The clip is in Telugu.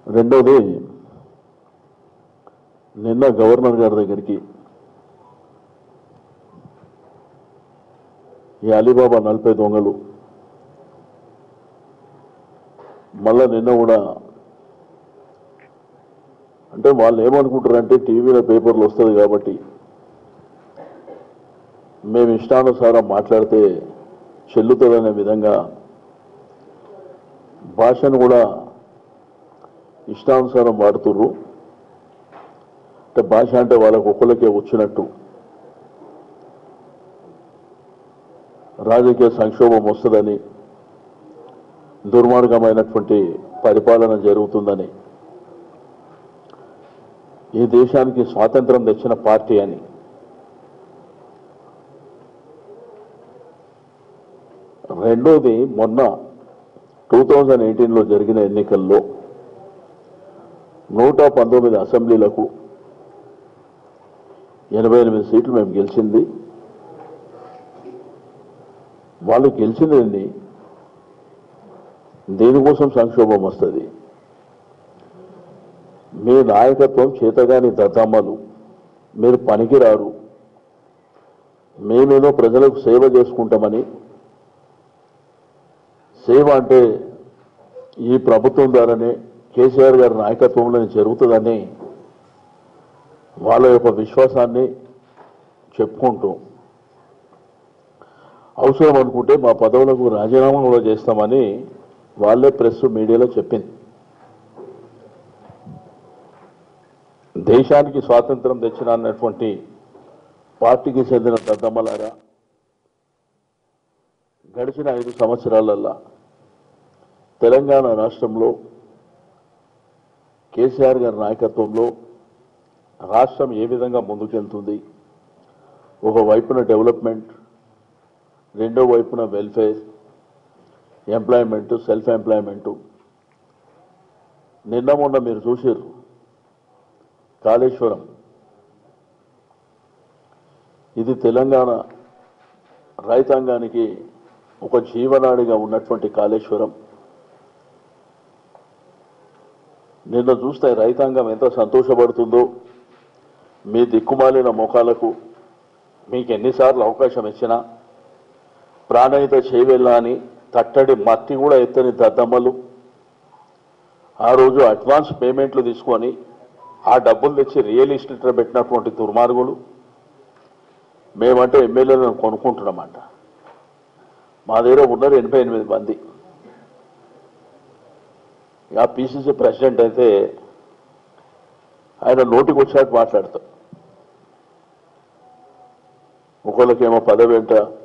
రెండోది నిన్న గవర్నర్ గారి దగ్గరికి ఈ అలీబాబా నలభై దొంగలు మళ్ళా నిన్న కూడా అంటే వాళ్ళు ఏమనుకుంటారంటే టీవీలో పేపర్లు వస్తుంది కాబట్టి మేము ఇష్టానుసారం మాట్లాడితే చెల్లుతుందనే విధంగా భాషను కూడా ఇష్టానుసారం వాడుతుర్రు అంటే భాష అంటే వాళ్ళకు ఒక్కళ్ళకే వచ్చినట్టు రాజకీయ సంక్షోభం వస్తుందని దుర్మార్గమైనటువంటి పరిపాలన జరుగుతుందని ఈ దేశానికి స్వాతంత్రం తెచ్చిన పార్టీ అని రెండోది మొన్న టూ థౌజండ్ ఎయిటీన్లో జరిగిన ఎన్నికల్లో నూట పంతొమ్మిది అసెంబ్లీలకు ఎనభై ఎనిమిది సీట్లు మేము గెలిచింది వాళ్ళు గెలిచిందండి దేనికోసం సంక్షోభం వస్తుంది మీ నాయకత్వం చేతగాని దద్దమ్మలు మీరు పనికిరారు మేమేదో ప్రజలకు సేవ చేసుకుంటామని సేవ అంటే ఈ ప్రభుత్వం ద్వారానే కేసీఆర్ గారి నాయకత్వంలో జరుగుతుందని వాళ్ళ యొక్క విశ్వాసాన్ని చెప్పుకుంటూ అవసరం అనుకుంటే మా పదవులకు రాజీనామా కూడా చేస్తామని వాళ్ళే ప్రెస్ మీడియాలో చెప్పింది దేశానికి స్వాతంత్రం తెచ్చిన అన్నటువంటి పార్టీకి చెందిన దద్దమ్మలారా గడిచిన ఐదు సంవత్సరాలల్లా తెలంగాణ రాష్ట్రంలో కేసీఆర్ గారి నాయకత్వంలో రాష్ట్రం ఏ విధంగా ముందుకెళ్తుంది ఒక వైపున డెవలప్మెంట్ రెండో వైపున వెల్ఫేర్ ఎంప్లాయ్మెంట్ సెల్ఫ్ ఎంప్లాయ్మెంట్ నిన్న మొన్న మీరు చూసారు కాళేశ్వరం ఇది తెలంగాణ రైతాంగానికి ఒక జీవనాడిగా ఉన్నటువంటి కాళేశ్వరం నిన్న చూస్తే రైతాంగం ఎంత సంతోషపడుతుందో మీ దిక్కుమాలిన ముఖాలకు మీకు ఎన్నిసార్లు అవకాశం ఇచ్చినా ప్రాణహిత చేయవెళ్ళా అని తట్టడి మట్టి కూడా ఎత్తని దద్దమ్మలు ఆ రోజు అడ్వాన్స్ పేమెంట్లు తీసుకొని ఆ డబ్బులు తెచ్చి రియల్ ఎస్టేట్లో పెట్టినటువంటి దుర్మార్గులు మేమంటే ఎమ్మెల్యేలను కొనుక్కుంటున్నామంట మా దగ్గర ఉన్నారు ఎనభై ఎనిమిది మంది ఆ పిసిసి ప్రెసిడెంట్ అయితే ఆయన నోటికి వచ్చినట్టు మాట్లాడతాం ఒకళ్ళకేమో పదవి వెంట